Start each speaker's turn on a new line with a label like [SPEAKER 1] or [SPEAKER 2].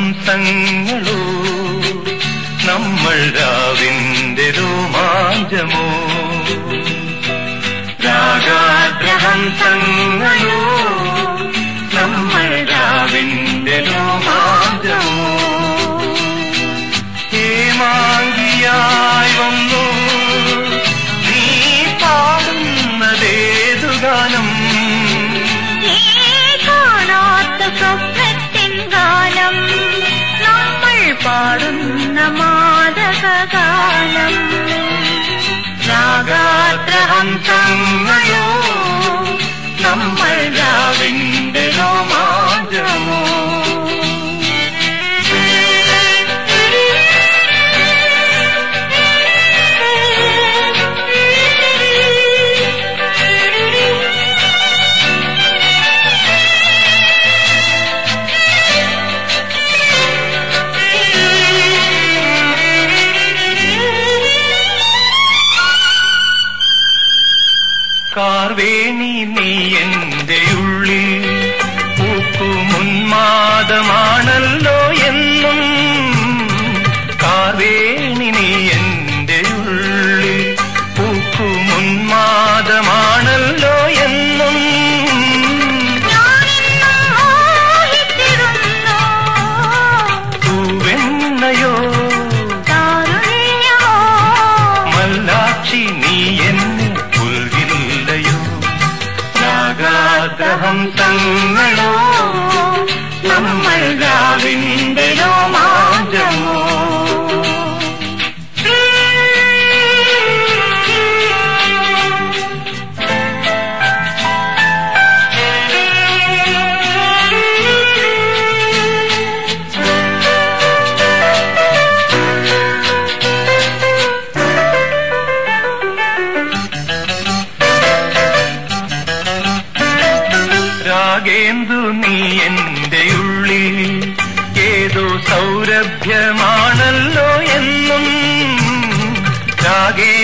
[SPEAKER 1] രാഗാദ്രഹംസങ്ങളോ നമ്മൾ രാവിന്റെ രോമാഞ്ചമോ രാഗാദ്രഹംസങ്ങളോ നമ്മൾ രാവിന്റെ രോമാഞ്ചമോ ഹേമാങ്കിയായി വന്നു നീ പാടുന്നതേതു ഗാനം
[SPEAKER 2] നീ കാണാത്ത സ്വപ്നത്തിൻ ഗാനം നമ്മൾ പാടുന്ന മാതകഗാനം
[SPEAKER 1] രാഗാദ്രഹംസങ്ങളോ നമ്മൾ രാവിന്റെ രോമാഞ്ചമോ കാർവേണി നീ എന്റെ ഉള്ളിൽ പൂക്കുമുന്മാദമാണല്ലോ എന്നും കാർവേണി നീ എന്റെ ഉള്ളിൽ പൂക്കുമുന്മാദമാണല്ലോ എന്നും
[SPEAKER 2] ഞാനിന്നും മോഹിച്ചിരുന്നു
[SPEAKER 1] പൂവെണ്ണയോ
[SPEAKER 2] താരുണ്യമോ
[SPEAKER 1] മല്ലാക്ഷി നീ എന്നെ പുൽകില്ലയോ രാഗാദ്രഹംസങ്ങളോ നമ്മൾ രാവിന്റെ രോമാഞ്ചമോ രാഗേന്ദു നീ എന്റെ ഉള്ളിൽ ഏതോ സൗരഭ്യമാണല്ലോ എന്നും രാഗേ